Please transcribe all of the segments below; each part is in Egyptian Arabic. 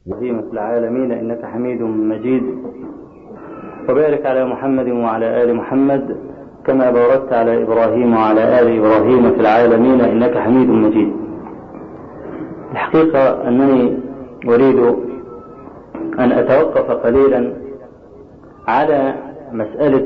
وهيمة العالمين إنك حميد مجيد وبارك على محمد وعلى آل محمد كما باركت على إبراهيم وعلى آل إبراهيم في العالمين إنك حميد مجيد الحقيقة أنني أريد أن أتوقف قليلا على مسألة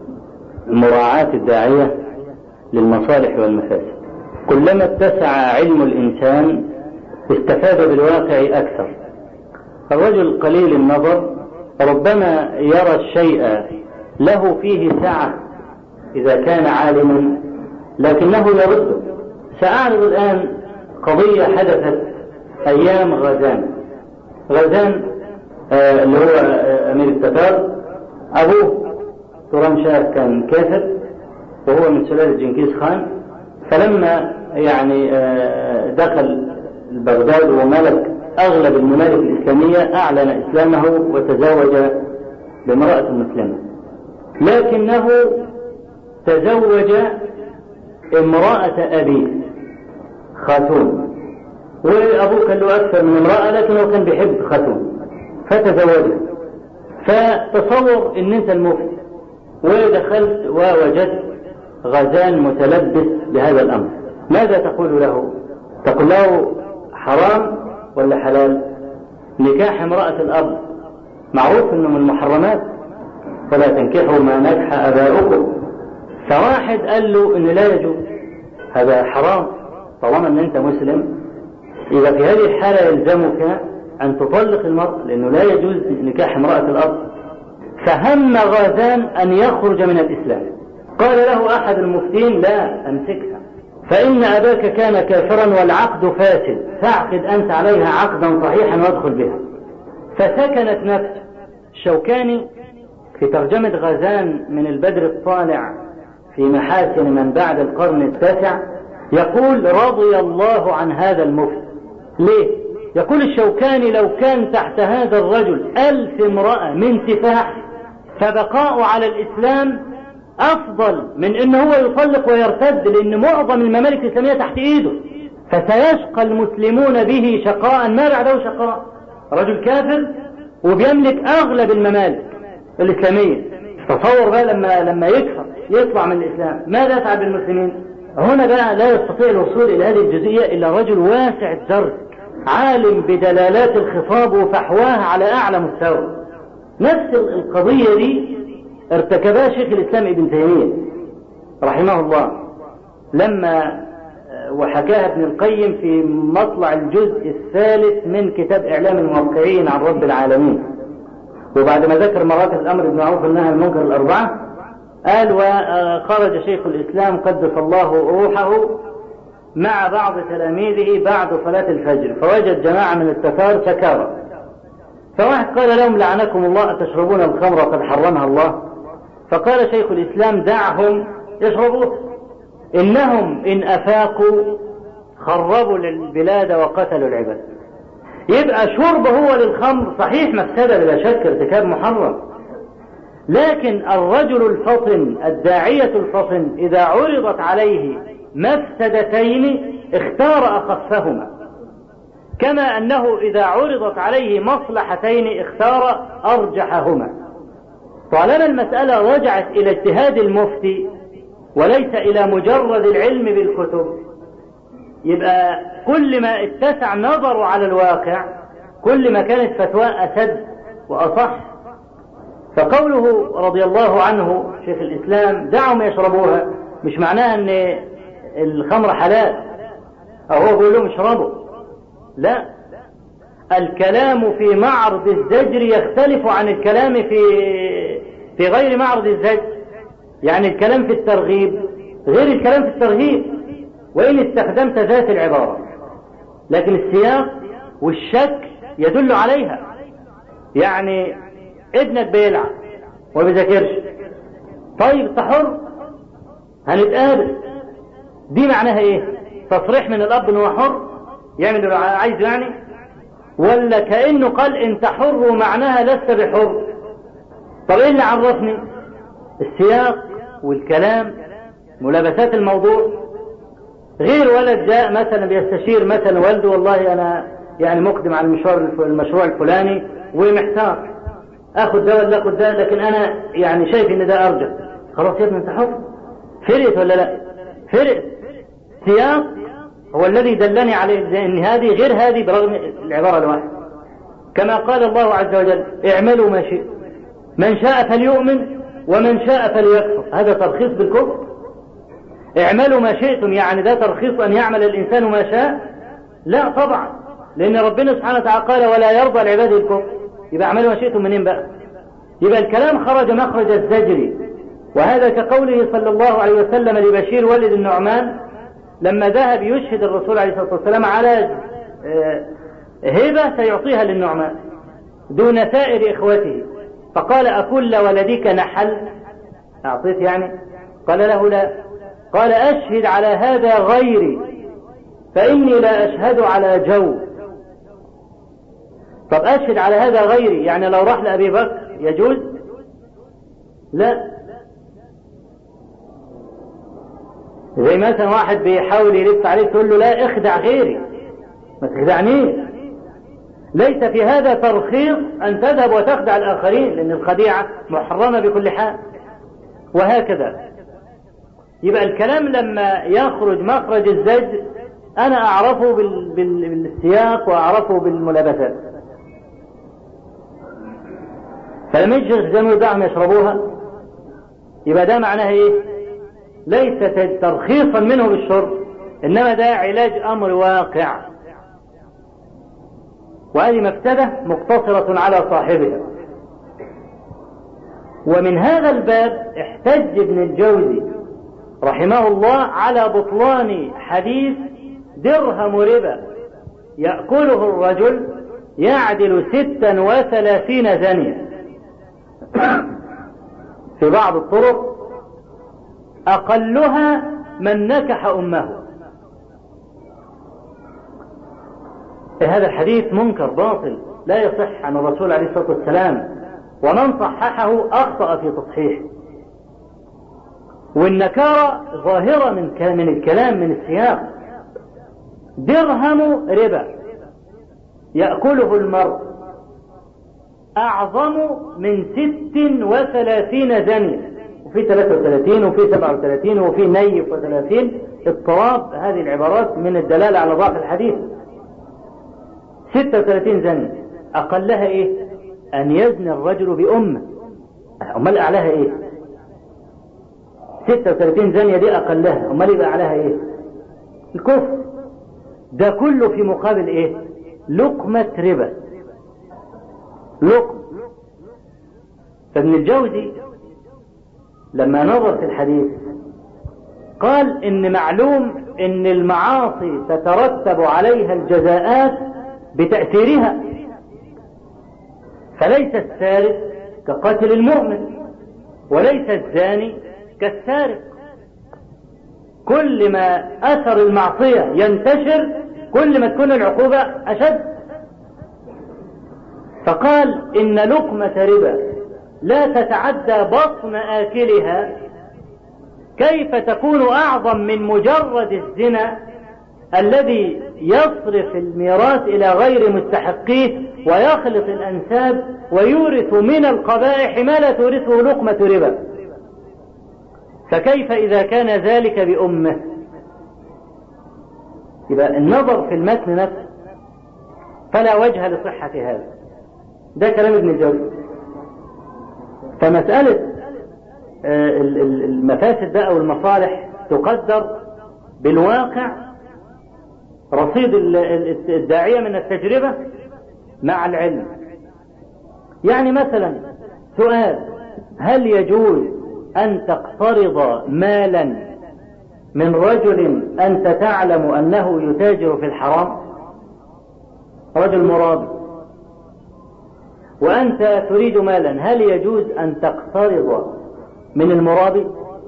مراعاة الداعية للمصالح والمفاسد كلما اتسع علم الإنسان استفاد بالواقع أكثر الرجل قليل النظر ربما يرى الشيء له فيه سعة إذا كان عالما لكنه يرده سأعرض الآن قضية حدثت أيام غزان غزان آه اللي هو آه أمير التتار أبوه توران شاه كان كافر وهو من سلالة جنكيز خان فلما يعني آه دخل بغداد وملك أغلب الممالك الإسلامية أعلن إسلامه وتزوج بامرأة مسلمة لكنه تزوج امرأة أبيه خاتون وأبوه كان له أكثر من امرأة لكنه كان بيحب خاتون فتزوجها فتصور إن أنت المفتي ودخلت ووجدت غزان متلبس بهذا الأمر ماذا تقول له؟ تقول له حرام ولا حلال؟ نكاح امرأة الأب معروف إنه من المحرمات فلا تنكحوا ما نكح آباؤكم فواحد قال له إن لا يجوز هذا حرام طالما إن أنت مسلم إذا في هذه الحالة يلزمك أن تطلق المرأة لأنه لا يجوز نكاح امرأة الأب فهم غازان أن يخرج من الإسلام قال له أحد المفتين لا أمسكها فإن أباك كان كافرا والعقد فاسد فاعقد أنت عليها عقدا صحيحا وادخل بها فسكنت نفسه الشوكاني في ترجمة غزان من البدر الطالع في محاسن من بعد القرن التاسع يقول رضي الله عن هذا المفتي ليه؟ يقول الشوكاني لو كان تحت هذا الرجل ألف امرأة من سفاح فبقاء على الإسلام أفضل من أنه هو يطلق ويرتد لأن معظم الممالك الإسلامية تحت إيده فسيشقى المسلمون به شقاء ما بعده شقاء رجل كافر وبيملك أغلب الممالك الإسلامية تصور بقى لما لما يكفر يطلع من الإسلام ماذا يفعل بالمسلمين؟ هنا بقى لا يستطيع الوصول إلى هذه الجزئية إلا رجل واسع الدرك عالم بدلالات الخطاب وفحواها على أعلى مستوى نفس القضية دي ارتكبها شيخ الإسلام ابن تيمية رحمه الله لما وحكاها ابن القيم في مطلع الجزء الثالث من كتاب إعلام الموقعين عن رب العالمين وبعد ما ذكر مراتب الأمر بالمعروف والنهي عن المنكر الأربعة قال وخرج شيخ الإسلام قدس الله روحه مع بعض تلاميذه بعد صلاة الفجر فوجد جماعة من التتار سكارى فواحد قال لهم لعنكم الله أتشربون الخمر وقد حرمها الله فقال شيخ الإسلام دعهم يشربوه إنهم إن أفاقوا خربوا البلاد وقتلوا العباد يبقى شرب هو للخمر صحيح مفسدة بلا شك ارتكاب محرم لكن الرجل الفطن الداعية الفطن إذا عرضت عليه مفسدتين اختار أخفهما كما أنه إذا عرضت عليه مصلحتين اختار أرجحهما طالما المسألة رجعت إلى اجتهاد المفتي وليس إلى مجرد العلم بالكتب يبقى كل ما اتسع نظره على الواقع كل ما كانت فتواه أسد وأصح فقوله رضي الله عنه شيخ الإسلام دعهم يشربوها مش معناها أن الخمر حلال أو هو بيقول لهم اشربوا لا الكلام في معرض الزجر يختلف عن الكلام في في غير معرض الزجر يعني الكلام في الترغيب غير الكلام في الترهيب وإن استخدمت ذات العبارة لكن السياق والشك يدل عليها يعني ابنك بيلعب وما بيذاكرش طيب انت حر هنتقابل دي معناها ايه تصريح من الاب ان هو حر يعمل اللي عايزه يعني ولا كانه قال انت حر ومعناها لست بحر طب ايه اللي عرفني السياق والكلام ملابسات الموضوع غير ولد جاء مثلا بيستشير مثلا والده والله انا يعني مقدم على المشوار المشروع الفلاني ومحتار اخذ ده ولا اخذ ده لكن انا يعني شايف ان ده ارجح خلاص يا ابني انت حر فرقت ولا لا فرقت سياق هو الذي دلني عليه ان هذه غير هذه برغم العباره الواحده كما قال الله عز وجل اعملوا ما شئت من شاء فليؤمن ومن شاء فليكفر هذا ترخيص بالكفر اعملوا ما شئتم يعني ده ترخيص ان يعمل الانسان ما شاء لا طبعا لان ربنا سبحانه وتعالى قال ولا يرضى لعباده الكفر يبقى اعملوا ما شئتم منين بقى يبقى الكلام خرج مخرج الزجر وهذا كقوله صلى الله عليه وسلم لبشير ولد النعمان لما ذهب يشهد الرسول عليه الصلاة والسلام على آه، هبة سيعطيها للنعمان دون سائر إخوته فقال أكل ولدك نحل أعطيت يعني قال له لا قال أشهد على هذا غيري فإني لا أشهد على جو طب أشهد على هذا غيري يعني لو راح لأبي بكر يجوز لا زي مثلا واحد بيحاول يلف عليك تقول له لا اخدع غيري ما تخدعنيش ليس في هذا ترخيص أن تذهب وتخدع الآخرين لأن الخديعة محرمة بكل حال وهكذا يبقى الكلام لما يخرج مخرج الزج أنا أعرفه بالسياق وأعرفه بالملابسات فلما يجي الزمن دعهم يشربوها يبقى ده معناها ايه ليس ترخيصا منه بالشرب انما ده علاج امر واقع وهذه مفسدة مقتصرة على صاحبها ومن هذا الباب احتج ابن الجوزي رحمه الله على بطلان حديث درهم ربا يأكله الرجل يعدل ستا وثلاثين زنية في بعض الطرق أقلها من نكح أمه هذا الحديث منكر باطل لا يصح عن الرسول عليه الصلاة والسلام ومن صححه أخطأ في تصحيحه والنكارة ظاهرة من من الكلام من السياق درهم ربا يأكله المرء أعظم من ست وثلاثين زنية وفي 33 وفي 37 وفي نيف وثلاثين اضطراب هذه العبارات من الدلالة على ضعف الحديث 36 زنية أقلها إيه أن يزني الرجل بأمه أمال أعلاها إيه 36 زانية دي أقلها أمال يبقى أعلاها إيه الكفر ده كله في مقابل إيه لقمة ربا لقم فابن الجوزي لما نظر في الحديث قال ان معلوم ان المعاصي تترتب عليها الجزاءات بتأثيرها فليس السارق كقتل المؤمن وليس الزاني كالسارق كل ما أثر المعصية ينتشر كل ما تكون العقوبة أشد فقال إن لقمة ربا لا تتعدى بطن آكلها كيف تكون أعظم من مجرد الزنا الذي يصرف الميراث إلى غير مستحقيه ويخلط الأنساب ويورث من القبائح ما لا تورثه لقمة ربا فكيف إذا كان ذلك بأمه يبقى النظر في المتن نفسه فلا وجه لصحة هذا ده كلام ابن الجوزي فمسألة آه، المفاسد بقى والمصالح تقدر بالواقع رصيد الداعية من التجربة مع العلم يعني مثلا سؤال هل يجوز أن تقترض مالا من رجل أنت تعلم أنه يتاجر في الحرام رجل مرابي وأنت تريد مالا هل يجوز أن تقترض من المرابي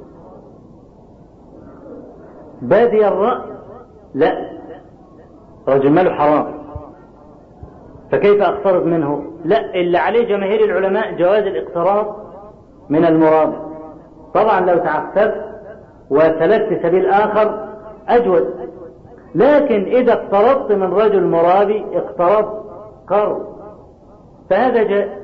بادي الرأي لا رجل ماله حرام فكيف اقترض منه لا اللي عليه جماهير العلماء جواز الاقتراض من المراد طبعا لو تعففت وسلكت سبيل اخر اجود لكن إذا اقترضت من رجل مرابي اقترضت قرض فهذا جاء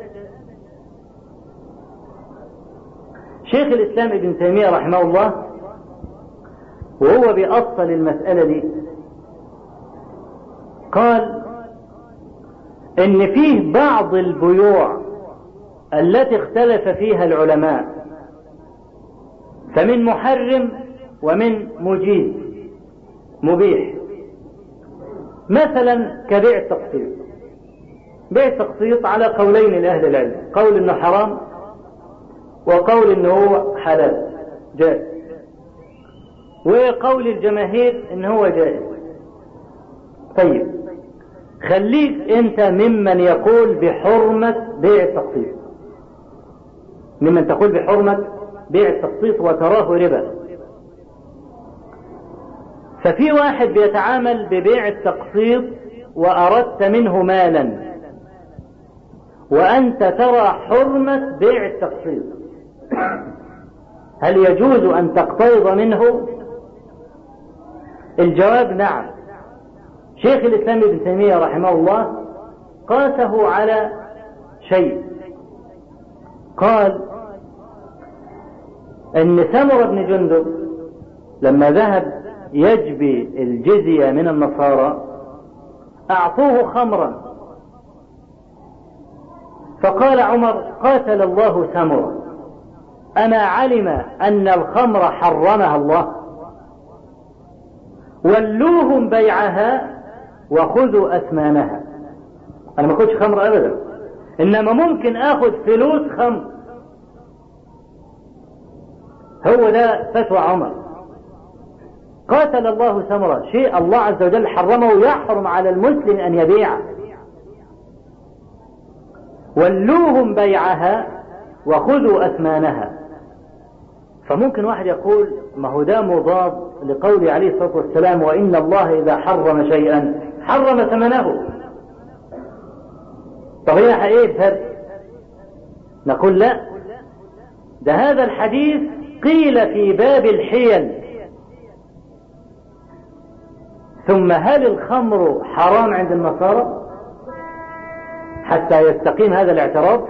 شيخ الإسلام ابن تيمية رحمه الله وهو بأصل المسألة دي قال إن فيه بعض البيوع التي اختلف فيها العلماء فمن محرم ومن مجيز مبيح مثلا كبيع التقسيط بيع التقسيط على قولين لأهل العلم قول انه حرام وقول انه هو حلال جائز وقول الجماهير ان هو جائز طيب خليك انت ممن يقول بحرمة بيع التقسيط ممن تقول بحرمة بيع التقسيط وتراه ربا ففي واحد بيتعامل ببيع التقسيط وأردت منه مالا وأنت ترى حرمة بيع التقسيط هل يجوز أن تقترض منه الجواب نعم شيخ الإسلام ابن تيمية رحمه الله قاسه على شيء قال ان سمر بن جندب لما ذهب يجبي الجزية من النصارى اعطوه خمرا فقال عمر قاتل الله سمرا اما علم ان الخمر حرمها الله ولوهم بيعها وخذوا اثمانها انا ما اخدش خمر ابدا انما ممكن اخذ فلوس خمر هو ده فتوى عمر قاتل الله سمرة شيء الله عز وجل حرمه يحرم على المسلم أن يبيع ولوهم بيعها وخذوا أثمانها فممكن واحد يقول ما هو ده مضاد لقوله عليه الصلاة والسلام وإن الله إذا حرم شيئا حرم ثمنه طب هي ايه الفرق نقول لا ده هذا الحديث قيل في باب الحيل ثم هل الخمر حرام عند النصارى حتى يستقيم هذا الاعتراض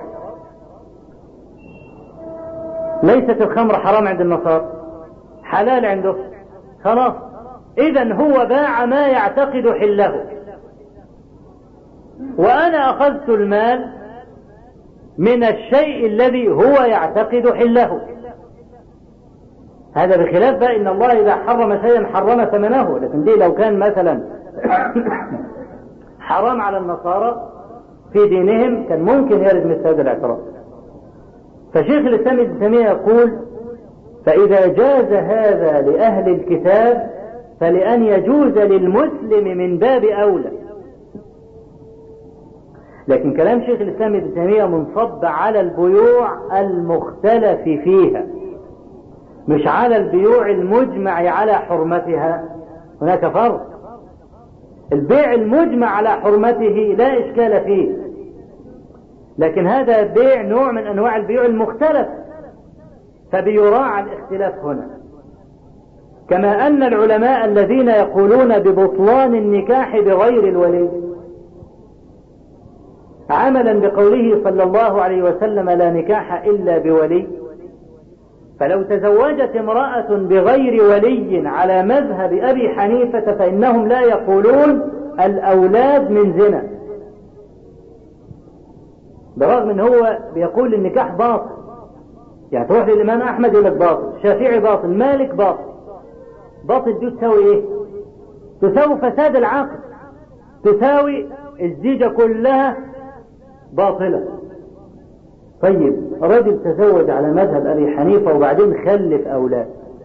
ليست الخمر حرام عند النصارى حلال عنده خلاص اذا هو باع ما يعتقد حله وانا اخذت المال من الشيء الذي هو يعتقد حله هذا بخلاف بقى ان الله اذا حرم شيئا حرم ثمنه لكن دي لو كان مثلا حرام على النصارى في دينهم كان ممكن يرد مثل هذا الاعتراض فشيخ الاسلام ابن تيميه يقول فاذا جاز هذا لاهل الكتاب فلان يجوز للمسلم من باب اولى لكن كلام شيخ الاسلام ابن تيميه منصب على البيوع المختلف فيها مش على البيوع المجمع على حرمتها هناك فرق البيع المجمع على حرمته لا إشكال فيه لكن هذا بيع نوع من أنواع البيوع المختلف فبيراعى الاختلاف هنا كما أن العلماء الذين يقولون ببطلان النكاح بغير الولي عملا بقوله صلى الله عليه وسلم لا نكاح إلا بولي فلو تزوجت امرأة بغير ولي على مذهب أبي حنيفة فإنهم لا يقولون الأولاد من زنا برغم ان هو بيقول النكاح باطل يعني تروح للإمام أحمد يقول لك باطل شافعي باطل مالك باطل باطل دي تساوي ايه تساوي فساد العقل تساوي الزيجة كلها باطلة طيب رجل تزوج على مذهب أبي حنيفة وبعدين خلف أولاد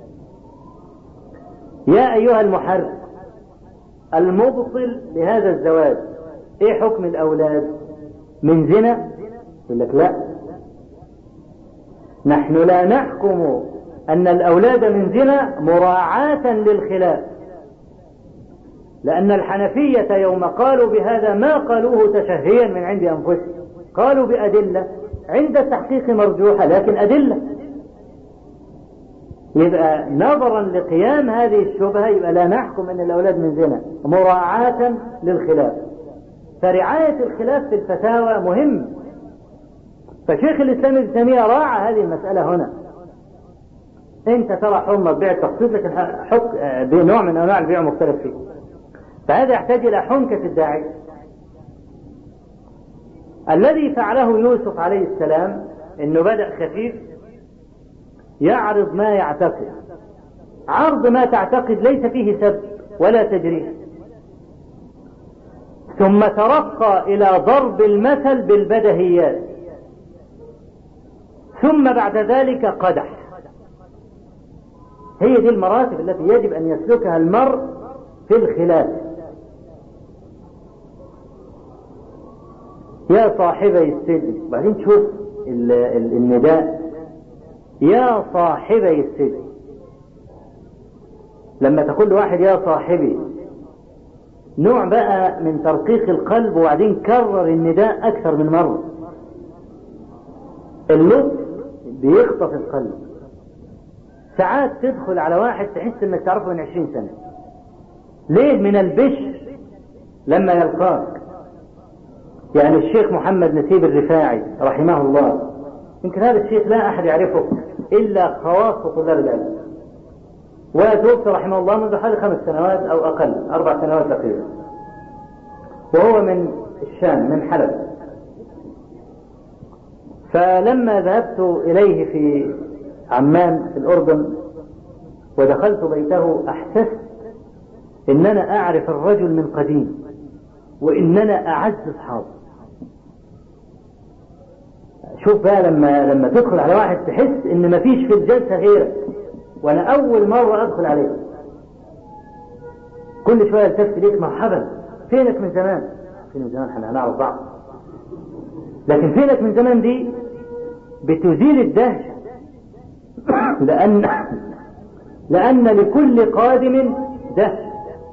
يا أيها المحرم المبطل لهذا الزواج ايه حكم الأولاد من زنا يقول لك لا نحن لا نحكم أن الأولاد من زنا مراعاة للخلاف لأن الحنفية يوم قالوا بهذا ما قالوه تشهيا من عند أنفسهم قالوا بأدلة عند التحقيق مرجوحة لكن أدلة يبقى نظرا لقيام هذه الشبهة يبقى لا نحكم أن الأولاد من زنا مراعاة للخلاف فرعاية الخلاف في الفتاوى مهم فشيخ الإسلام ابن تيمية راعى هذه المسألة هنا أنت ترى حرمة بيع التقسيط لكن حك بنوع من أنواع البيع مختلف فيه فهذا يحتاج إلى حنكة الداعي الذي فعله يوسف عليه السلام انه بدأ خفيف يعرض ما يعتقد عرض ما تعتقد ليس فيه سب ولا تجريح ثم ترقى الى ضرب المثل بالبدهيات ثم بعد ذلك قدح هي دي المراتب التي يجب ان يسلكها المرء في الخلاف يا صاحبي السجن بعدين تشوف النداء يا صاحبي السجن لما تقول لواحد يا صاحبي نوع بقى من ترقيق القلب وبعدين كرر النداء أكثر من مرة اللطف بيخطف القلب ساعات تدخل على واحد تحس انك تعرفه من عشرين سنة ليه من البشر لما يلقاك يعني الشيخ محمد نسيب الرفاعي رحمه الله يمكن هذا الشيخ لا أحد يعرفه إلا خواص طلاب العلم وتوفي رحمه الله منذ حوالي خمس سنوات أو أقل أربع سنوات تقريبا وهو من الشام من حلب فلما ذهبت إليه في عمان في الأردن ودخلت بيته أحسست إن أنا أعرف الرجل من قديم وإننا أعز أصحابه شوف بقى لما لما تدخل على واحد تحس ان مفيش في الجلسه غيرك وانا اول مره ادخل عليك كل شويه التفت ليك مرحبا فينك من زمان فين من زمان احنا هنعرف بعض لكن فينك من زمان دي بتزيل الدهشه لان لان لكل قادم دهشه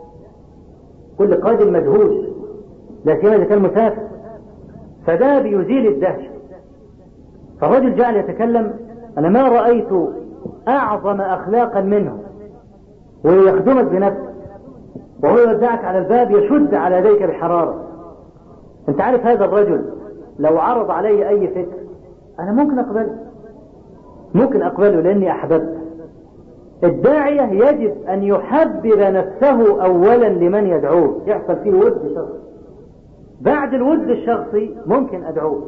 كل قادم مدهوش لا سيما اذا كان مسافر فده بيزيل الدهشه فالرجل جعل يتكلم أنا ما رأيت أعظم أخلاقا منه ويخدمك بنفسه وهو يودعك على الباب يشد على يديك بحرارة أنت عارف هذا الرجل لو عرض علي أي فكر أنا ممكن أقبله ممكن أقبله لأني أحببت الداعية يجب أن يحبب نفسه أولا لمن يدعوه يحصل فيه ود شخصي بعد الود الشخصي ممكن أدعوه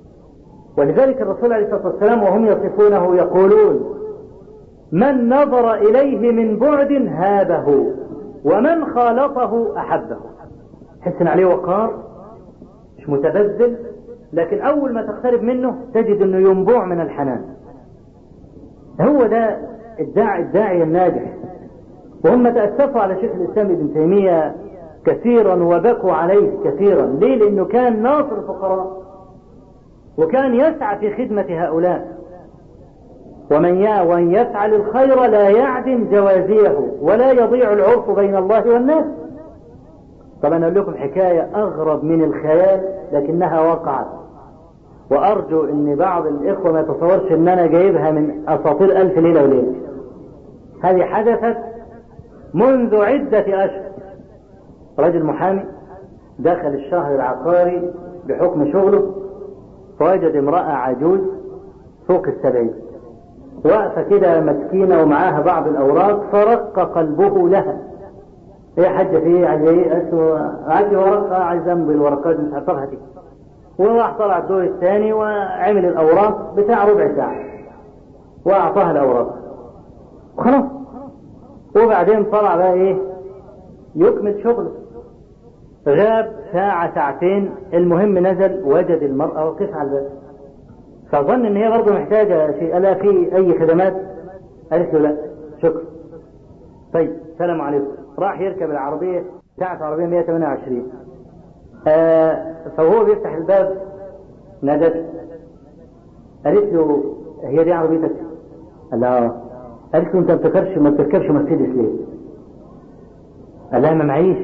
ولذلك الرسول عليه الصلاة والسلام وهم يصفونه يقولون من نظر إليه من بعد هابه ومن خالطه أحبه حس عليه وقار مش متبذل لكن أول ما تقترب منه تجد أنه ينبوع من الحنان هو ده الداعي الداعي الناجح وهم تأسفوا على شيخ الإسلام ابن تيمية كثيرا وبكوا عليه كثيرا ليه لأنه كان ناصر الفقراء وكان يسعى في خدمة هؤلاء ومن ومن يسعى للخير لا يعدم جوازيه ولا يضيع العرف بين الله والناس طبعا أقول لكم حكاية أغرب من الخيال لكنها وقعت وأرجو أن بعض الإخوة ما يتصورش أن أنا جايبها من أساطير ألف ليلة وليلة هذه حدثت منذ عدة أشهر رجل محامي دخل الشهر العقاري بحكم شغله فوجد امرأة عجوز فوق السبعين واقفة كده مسكينة ومعاها بعض الأوراق فرق قلبه لها ايه يا حاجة في ايه عايزة ايه عايز ورقة عايز امضي الورقات مش هحطها كده وراح طلع الدور الثاني وعمل الأوراق بتاع ربع ساعة وأعطاها الأوراق خلاص وبعدين طلع بقى ايه يكمل شغله غاب ساعة ساعتين المهم نزل وجد المرأة وقف على الباب فظن ان هي برضه محتاجة شيء ألا في أي خدمات قالت له لا شكرا طيب سلام عليكم راح يركب العربية ساعة عربية 128 آه فهو بيفتح الباب نادت قالت له هي دي عربيتك؟ قال لها قالت له انت ما بتركبش ما بتركبش مرسيدس ليه؟ قال لها ما معيش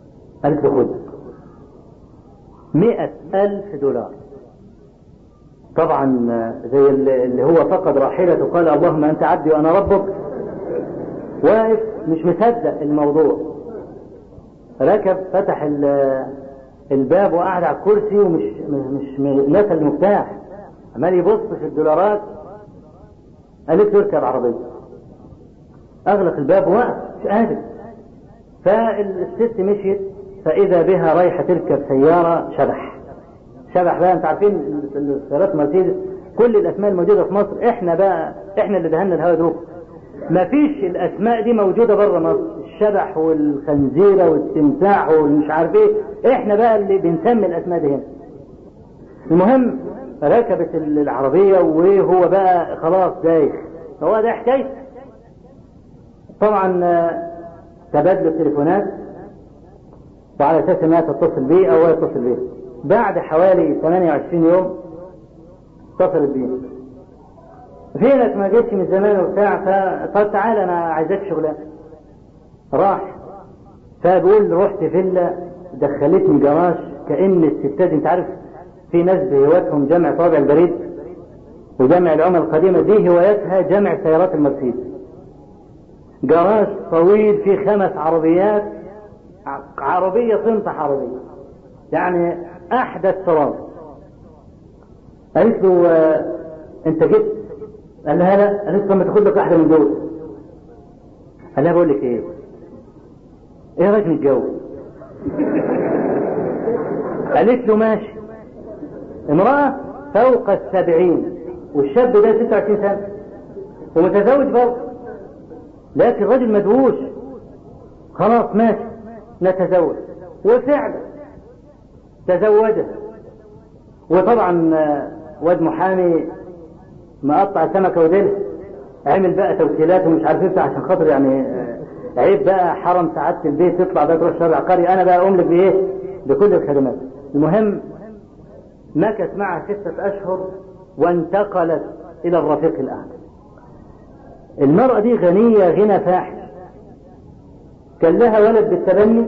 قالت له خد مئة ألف دولار طبعا زي اللي هو فقد راحلته قال اللهم أنت عبدي وأنا ربك واقف مش مصدق الموضوع ركب فتح الباب وقعد على الكرسي ومش مش نسى المفتاح عمال يبص في الدولارات قالت له اركب عربية اغلق الباب وقف مش قادر فالست مشيت فاذا بها رايحة تركب سيارة شبح شبح بقى انت عارفين السيارات مرسيدس كل الاسماء الموجودة في مصر احنا بقى احنا اللي دهنا الهوا دوك مفيش الاسماء دي موجودة بره مصر الشبح والخنزيرة والتمساح والمش عارف ايه احنا بقى اللي بنسمي الاسماء دي هنا المهم ركبت العربية وهو بقى خلاص دايخ هو ده حكاية طبعا تبادلوا التليفونات وعلى اساس انها تتصل بيه او هو يتصل بيه بعد حوالي 28 يوم اتصلت بيه فينك ما جيتش من زمان وبتاع فطب تعالى انا عايزك شغلانه راح فبقول رحت فيلا دخلتني جراج كان الستات انت عارف في ناس بهواتهم جمع طابع البريد وجمع العمل القديمه دي هوايتها جمع سيارات المرسيدس جراج طويل فيه خمس عربيات عربية صنف عربية يعني أحدث صراط قالت له آه أنت جبت قال لها لا قالت له ما تاخد لك واحدة من دول قال لها بقول لك إيه إيه رأيك نتجوز قالت له ماشي امرأة فوق السبعين والشاب ده 26 سنة ومتزوج برضه لكن رجل مدهوش خلاص ماشي نتزوج وفعلا تزوجت وطبعا واد محامي مقطع سمكه وديلها عمل بقى توكيلات ومش عارف ايه عشان خاطر يعني عيب بقى حرم سعاده البيت تطلع بقى تروح شارع قري انا بقى اقوم لك بايه؟ بكل الخدمات المهم مكث معها ستة أشهر وانتقلت إلى الرفيق الأعلى المرأة دي غنية غنى فاحش كان لها ولد بالتبني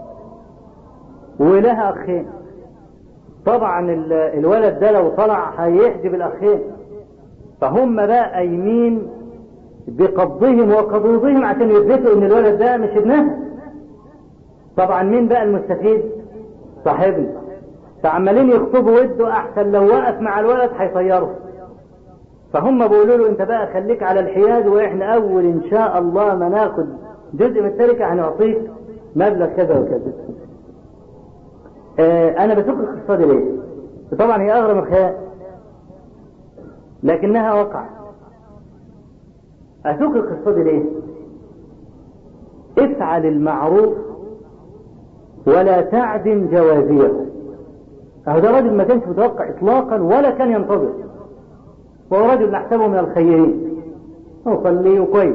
ولها أخين طبعا الولد ده لو طلع هيحجب الأخين فهم بقى قايمين بقبضهم وقبوضهم عشان يثبتوا ان الولد ده مش ابنها طبعا مين بقى المستفيد صاحبنا فعمالين يخطبوا وده احسن لو وقف مع الولد هيطيره فهم بيقولوا له انت بقى خليك على الحياد واحنا اول ان شاء الله ما ناخد جزء من التركه هنعطيك مبلغ كذا وكذا اه انا بسوق القصه دي ليه؟ طبعا هي اغرب الخيال لكنها وقعت اسوق القصه دي ليه؟ افعل المعروف ولا تعدم جوازيه اهو ده راجل ما كانش متوقع اطلاقا ولا كان ينتظر وهو رجل نحسبه من الخيرين هو صلي كويس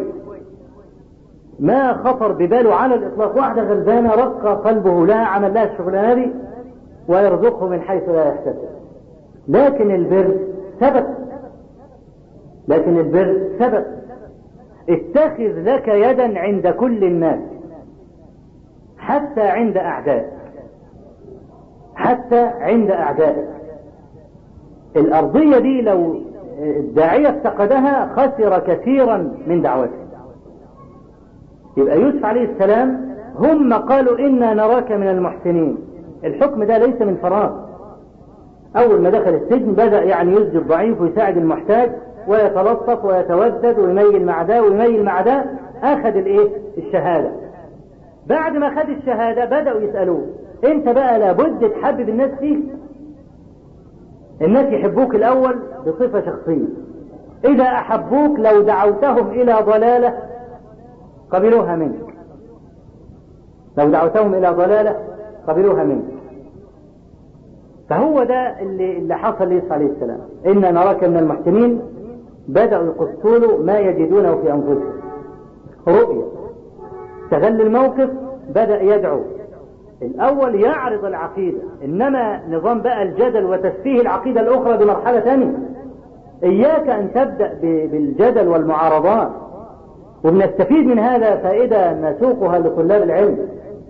ما خطر بباله على الاطلاق واحده غلبانه رق قلبه لها عمل لها الشغلانه دي ويرزقه من حيث لا يحتسب لكن البر ثبت لكن البر ثبت اتخذ لك يدا عند كل الناس حتى عند اعدائك حتى عند اعدائك الارضيه دي لو الداعيه افتقدها خسر كثيرا من دعوته يبقى يوسف عليه السلام هم قالوا انا نراك من المحسنين الحكم ده ليس من فراغ اول ما دخل السجن بدا يعني يسجد الضعيف ويساعد المحتاج ويتلطف ويتودد ويميل مع ده ويميل مع ده اخذ الايه الشهاده بعد ما خد الشهاده بداوا يسالوه انت بقى لابد تحبب الناس فيك الناس يحبوك الاول بصفه شخصيه اذا احبوك لو دعوتهم الى ضلاله قبلوها منك لو دعوتهم الى ضلاله قبلوها منك فهو ده اللي, اللي حصل ليوسف عليه السلام إنا نراك من المحسنين بدأوا يقصوا له ما يجدونه في أنفسهم رؤية استغل الموقف بدأ يدعو الأول يعرض العقيدة إنما نظام بقى الجدل وتسفيه العقيدة الأخرى بمرحلة ثانية إياك أن تبدأ بالجدل والمعارضات وبنستفيد من هذا فائدة نسوقها لطلاب العلم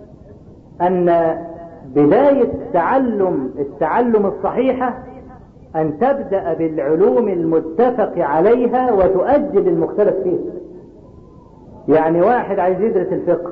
أن بداية تعلم التعلم الصحيحة أن تبدأ بالعلوم المتفق عليها وتؤجل المختلف فيها يعني واحد عايز يدرس الفقه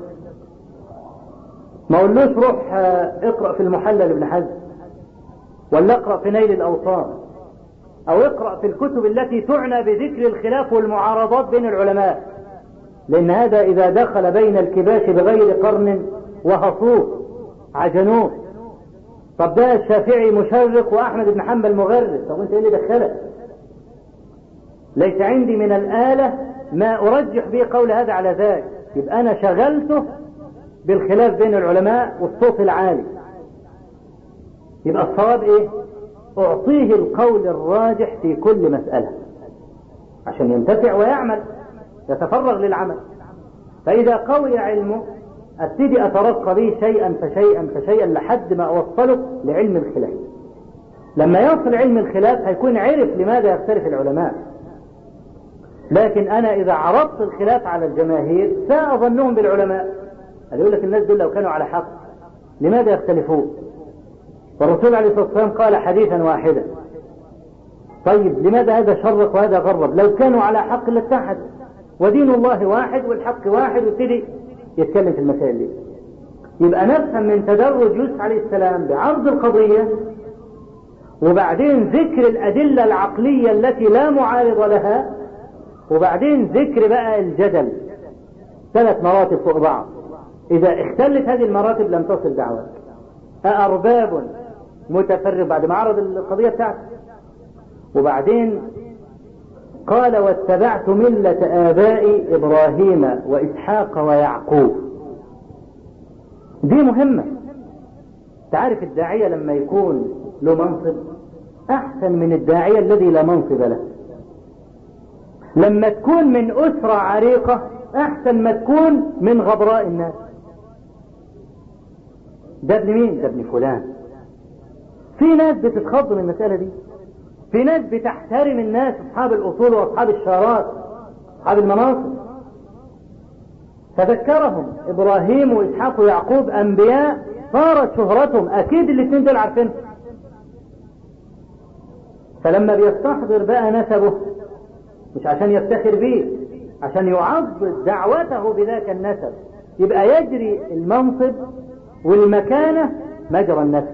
ما اقولوش روح اقرأ في المحلل ابن حزم ولا اقرأ في نيل الأوطان أو اقرأ في الكتب التي تعنى بذكر الخلاف والمعارضات بين العلماء لأن هذا إذا دخل بين الكباش بغير قرن وهصوه عجنوه طب ده الشافعي مشرق وأحمد بن حنبل مغرب طب أنت إيه اللي دخلك ليس عندي من الآلة ما أرجح به قول هذا على ذاك يبقى أنا شغلته بالخلاف بين العلماء والصوت العالي يبقى الصواب ايه اعطيه القول الراجح في كل مسألة عشان ينتفع ويعمل يتفرغ للعمل فإذا قوي علمه ابتدي أترقى به شيئا فشيئا فشيئا لحد ما أوصله لعلم الخلاف لما يصل علم الخلاف هيكون عرف لماذا يختلف العلماء لكن أنا إذا عرضت الخلاف على الجماهير سأظنهم بالعلماء يقول لك الناس دول لو كانوا على حق لماذا يختلفون والرسول عليه الصلاة والسلام قال حديثا واحدا طيب لماذا هذا شرق وهذا غرب لو كانوا على حق لاتحد ودين الله واحد والحق واحد وابتدي يتكلم في المسائل دي يبقى نفهم من تدرج يوسف عليه السلام بعرض القضية وبعدين ذكر الأدلة العقلية التي لا معارض لها وبعدين ذكر بقى الجدل ثلاث مراتب فوق بعض إذا اختلت هذه المراتب لم تصل دعوة أأرباب متفرق بعد ما عرض القضية بتاعته وبعدين قال واتبعت ملة آبائي إبراهيم وإسحاق ويعقوب دي مهمة تعرف الداعية لما يكون له منصب أحسن من الداعية الذي لا منصب له لما تكون من أسرة عريقة أحسن ما تكون من غبراء الناس ده ابن مين؟ ده ابن فلان في ناس بتتخض من المسألة دي في ناس بتحترم الناس أصحاب الأصول وأصحاب الشارات أصحاب المناصب فذكرهم إبراهيم وإسحاق ويعقوب أنبياء صارت شهرتهم أكيد الاثنين دول عارفين فلما بيستحضر بقى نسبه مش عشان يفتخر بيه عشان يعضد دعوته بذاك النسب يبقى يجري المنصب والمكانة مجرى النسب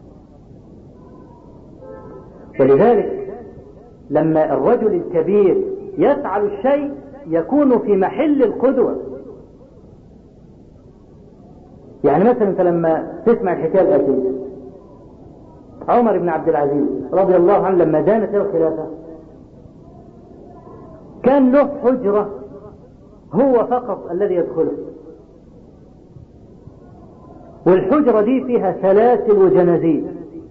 ولذلك لما الرجل الكبير يفعل الشيء يكون في محل القدوة يعني مثلا انت لما تسمع الحكاية الآتية عمر بن عبد العزيز رضي الله عنه لما دانت الخلافة كان له حجرة هو فقط الذي يدخله والحجرة دي فيها سلاسل وجنازير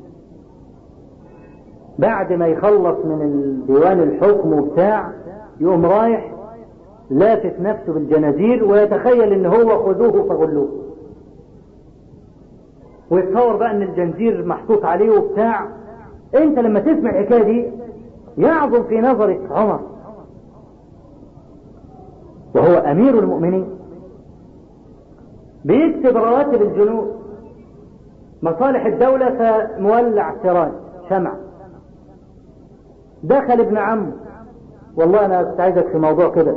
بعد ما يخلص من ديوان الحكم وبتاع يقوم رايح لافت نفسه بالجنازير ويتخيل ان هو خذوه فغلوه ويتصور بقى ان الجنزير محطوط عليه وبتاع انت لما تسمع الحكايه دي يعظم في نظرك عمر وهو امير المؤمنين بيكتب رواتب الجنود مصالح الدولة فمولع سراج شمع دخل ابن عمه والله انا كنت عايزك في موضوع كده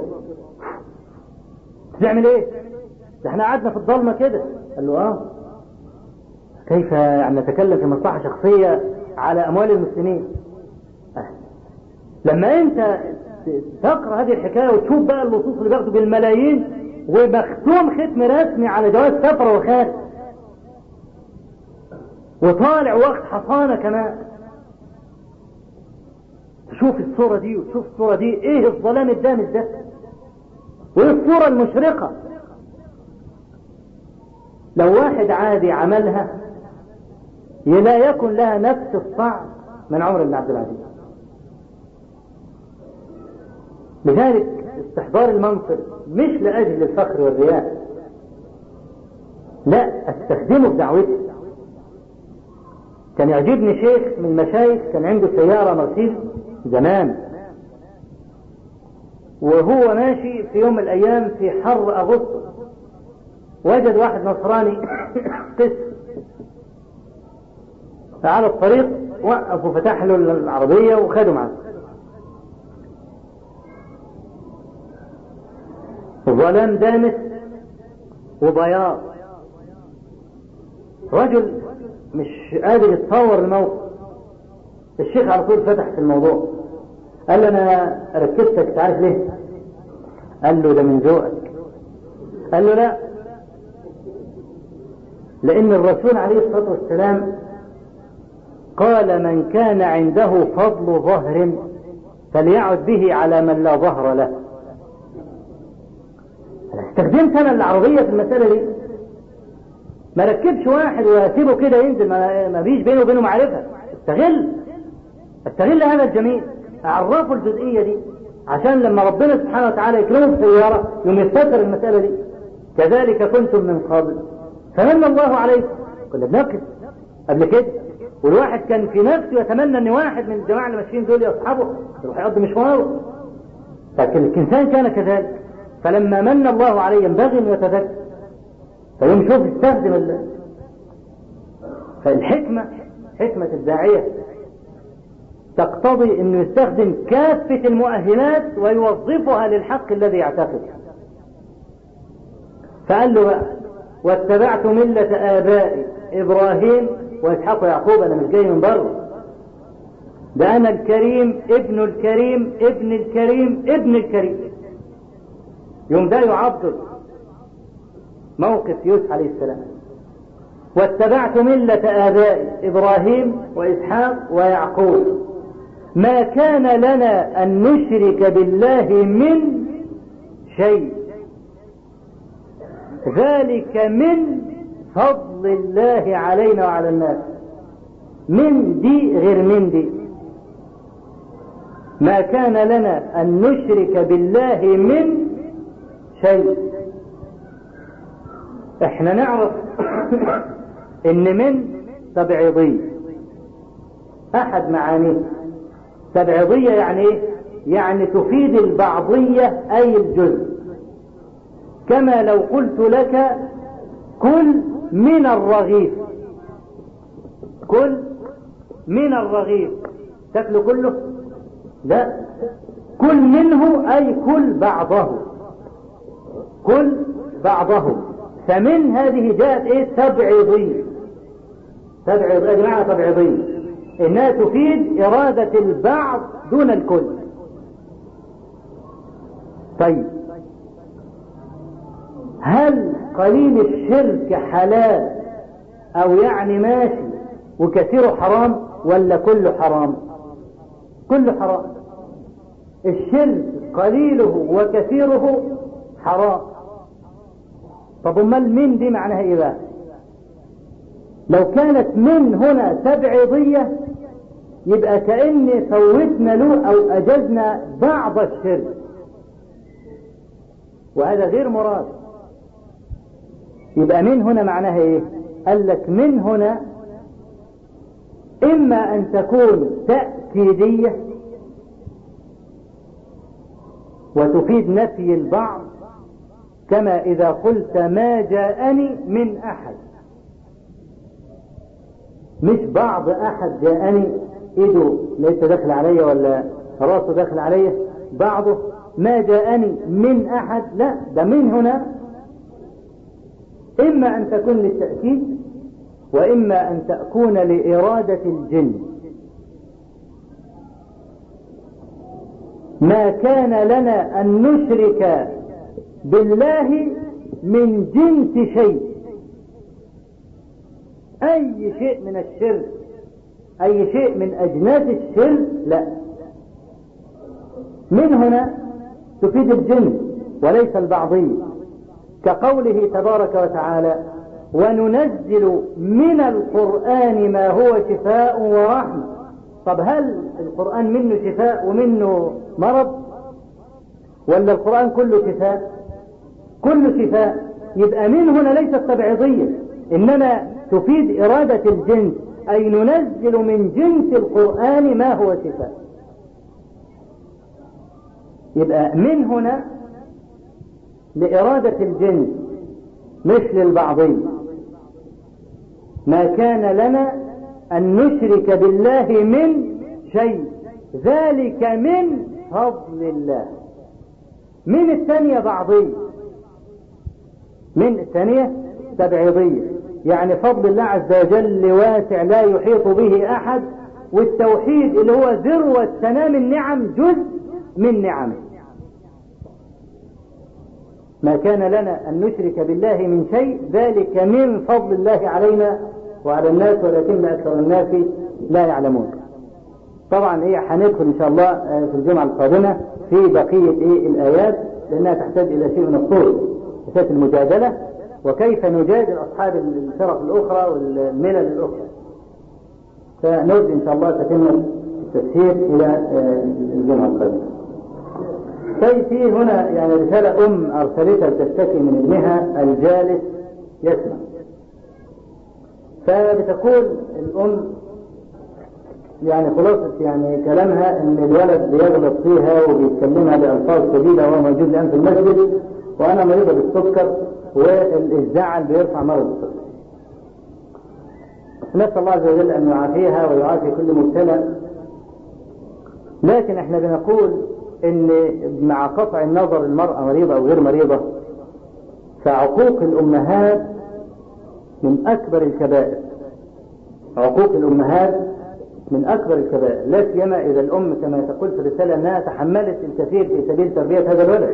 تعمل ايه ده احنا قعدنا في الضلمه كده قال له اه كيف يعني نتكلم في مصلحه شخصيه على اموال المسلمين أه. لما انت تقرا هذه الحكايه وتشوف بقى اللصوص اللي بياخدوا بالملايين ومختوم ختم رسمي على جواز سفر وخارج وطالع وقت حصانه كمان تشوف الصورة دي وتشوف الصورة دي ايه الظلام الدامس ده وايه الصورة المشرقة لو واحد عادي عملها لا يكن لها نفس الطعم من عمر بن عبد العزيز لذلك استحضار المنصب مش لأجل الفخر والرياء لا استخدمه في دعوتي كان يعجبني شيخ من المشايخ كان عنده سيارة مرسيدس زمان وهو ماشي في يوم من الأيام في حر أغسطس وجد واحد نصراني قس فعلى الطريق وقف وفتح له العربية وخده معاه ظلام دامس وبياض رجل مش قادر يتصور الموقف الشيخ على طول فتح في الموضوع قال له انا ركبتك تعرف ليه قال له ده من ذوقك قال له لا لان الرسول عليه الصلاه والسلام قال من كان عنده فضل ظهر فليعد به على من لا ظهر له استخدمت انا العربيه في المساله دي ما ركبش واحد واسيبه كده ينزل ما فيش بينه وبينه معرفه استغل استغل هذا الجميل اعرفه الجزئيه دي عشان لما ربنا سبحانه وتعالى يكرمه بسياره يوم يفتكر المساله دي كذلك كنتم من قبل فمن الله عليكم كنا بنركب قبل كده والواحد كان في نفسه يتمنى ان واحد من الجماعه اللي ماشيين دول يصحبه يروح يقضي مشواره لكن الانسان كان كذلك فلما من الله عليه ينبغي ان يتذكر فيوم يشوف يستخدم ال... فالحكمه حكمه الداعيه تقتضي انه يستخدم كافه المؤهلات ويوظفها للحق الذي يعتقده فقال له بقى واتبعت مله ابائي ابراهيم واسحاق ويعقوب انا مش جاي من بره ده انا الكريم ابن الكريم ابن الكريم ابن الكريم يوم ده يعبر موقف يوسف عليه السلام واتبعت ملة آبائي إبراهيم وإسحاق ويعقوب ما كان لنا أن نشرك بالله من شيء ذلك من فضل الله علينا وعلى الناس من دي غير من دي ما كان لنا أن نشرك بالله من شيء احنا نعرف ان من تبعيضية احد معانيه تبعيضية يعني ايه يعني تفيد البعضية اي الجزء كما لو قلت لك كل من الرغيف كل من الرغيف تاكله كله لا كل منه اي كل بعضه كل بعضه فمن هذه جاءت ايه تبعيضية تبعيضية يا جماعة تبعيضية انها تفيد ارادة البعض دون الكل طيب هل قليل الشرك حلال او يعني ماشي وكثيره حرام ولا كله حرام كله حرام الشرك قليله وكثيره حرام طب امال من دي معناها ايه بقى لو كانت من هنا تبعيضية يبقى كأني فوتنا له او اجزنا بعض الشرك وهذا غير مراد يبقى من هنا معناها ايه قال لك من هنا اما ان تكون تأكيدية وتفيد نفي البعض كما إذا قلت ما جاءني من أحد مش بعض أحد جاءني إيده ليس داخل عليا ولا راسه داخل عليا بعضه ما جاءني من أحد لا ده من هنا إما أن تكون للتأكيد وإما أن تكون لإرادة الجن ما كان لنا أن نشرك بالله من جنس شيء أي شيء من الشرك أي شيء من أجناس الشرك لا من هنا تفيد الجنس وليس البعضية كقوله تبارك وتعالى وننزل من القرآن ما هو شفاء ورحمة طب هل القرآن منه شفاء ومنه مرض ولا القرآن كله شفاء كل شفاء يبقى من هنا ليست تبعيضية إنما تفيد إرادة الجنس أي ننزل من جنس القرآن ما هو شفاء يبقى من هنا لإرادة الجنس مش للبعضية ما كان لنا أن نشرك بالله من شيء ذلك من فضل الله من الثانية بعضية من الثانية تبعيضية يعني فضل الله عز وجل واسع لا يحيط به أحد والتوحيد اللي هو ذروة سنام النعم جزء من نعمه ما كان لنا أن نشرك بالله من شيء ذلك من فضل الله علينا وعلى الناس ولكن أكثر الناس لا يعلمون طبعا ايه هندخل ان شاء الله في الجمعة القادمة في بقية ايه الايات لانها تحتاج الى شيء من الطول مسألة المجادلة وكيف نجادل اصحاب الفرق الاخرى والملل الاخرى فنرجو ان شاء الله تتم التفسير الى الجمعة القادمة طيب في هنا يعني رسالة ام ارسلتها تشتكي من ابنها الجالس يسمع فبتقول الام يعني خلاصة يعني كلامها ان الولد بيغلط فيها وبيتكلمها بألفاظ شديدة وهو موجود الآن في المسجد وأنا مريضة بالسكر والزعل بيرفع مرض السكر. نسأل الله عز وجل أن يعافيها ويعافي كل مبتلى لكن احنا بنقول ان مع قطع النظر المرأة مريضة أو غير مريضة فعقوق الأمهات من أكبر الكبائر عقوق الأمهات من أكبر الكبائر لا سيما إذا الأم كما تقول في الرسالة أنها تحملت الكثير في سبيل تربية هذا الولد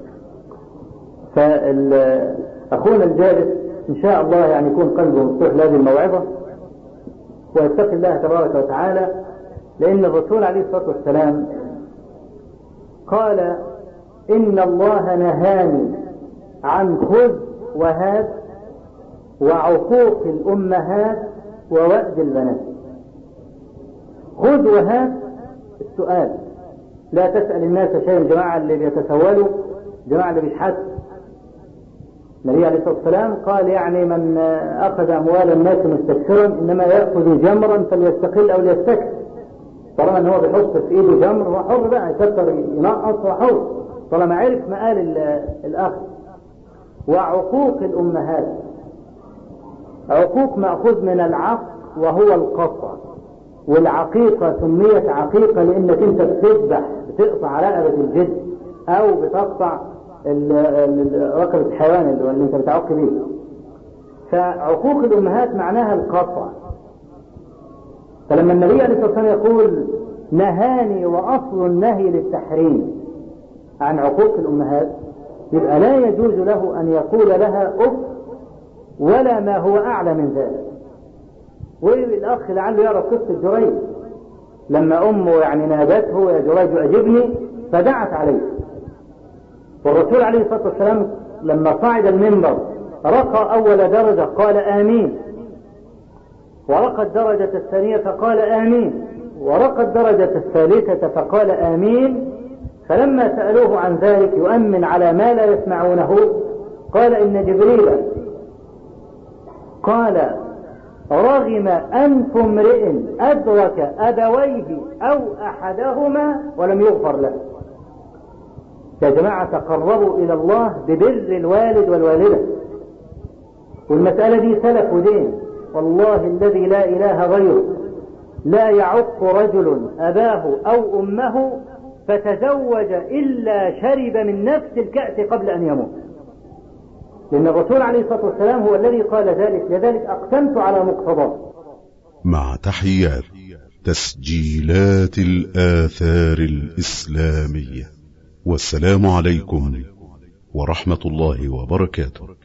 فأخونا الجالس إن شاء الله يعني يكون قلبه مفتوح لهذه الموعظة ويتقي الله تبارك وتعالى لأن الرسول عليه الصلاة والسلام قال إن الله نهاني عن خذ وهات وعقوق الأمهات ووأد البنات خذ وهات السؤال لا تسأل الناس شيئا الجماعة اللي بيتسولوا الجماعة اللي بيشحتوا النبي عليه الصلاة والسلام قال يعني من أخذ أموال الناس مستكثرا إنما يأخذ جمرا فليستقل أو ليستكثر طالما ان هو بيحط في ايده جمر هو حر بقى يكسر ينقص هو حر طالما عرف مقال الاخذ وعقوق الامهات عقوق ماخوذ من العق وهو القطع والعقيقه سميت عقيقه لانك انت بتذبح بتقطع رقبه الجد او بتقطع رقبه الحيوان اللي انت بتعق بيه فعقوق الامهات معناها القطع فلما النبي عليه الصلاه والسلام يقول نهاني واصل النهي للتحريم عن عقوق الامهات يبقى لا يجوز له ان يقول لها اف ولا ما هو اعلى من ذلك والاخ لعله يعرف قصه جريج لما امه يعني نادته يا جريج اجبني فدعت عليه والرسول عليه الصلاه والسلام لما صعد المنبر رقى اول درجه قال امين ورقى الدرجة الثانية فقال آمين ورقى الدرجة الثالثة فقال آمين فلما سألوه عن ذلك يؤمن على ما لا يسمعونه قال إن جبريل قال رغم أنف امرئ أدرك أبويه أو أحدهما ولم يغفر له يا جماعة تقربوا إلى الله ببر الوالد والوالدة والمسألة دي سلف ودين والله الذي لا إله غيره لا يعق رجل أباه أو أمه فتزوج إلا شرب من نفس الكأس قبل أن يموت لأن الرسول عليه الصلاة والسلام هو الذي قال ذلك لذلك أقسمت على مقتضاه مع تحيات تسجيلات الآثار الإسلامية والسلام عليكم ورحمة الله وبركاته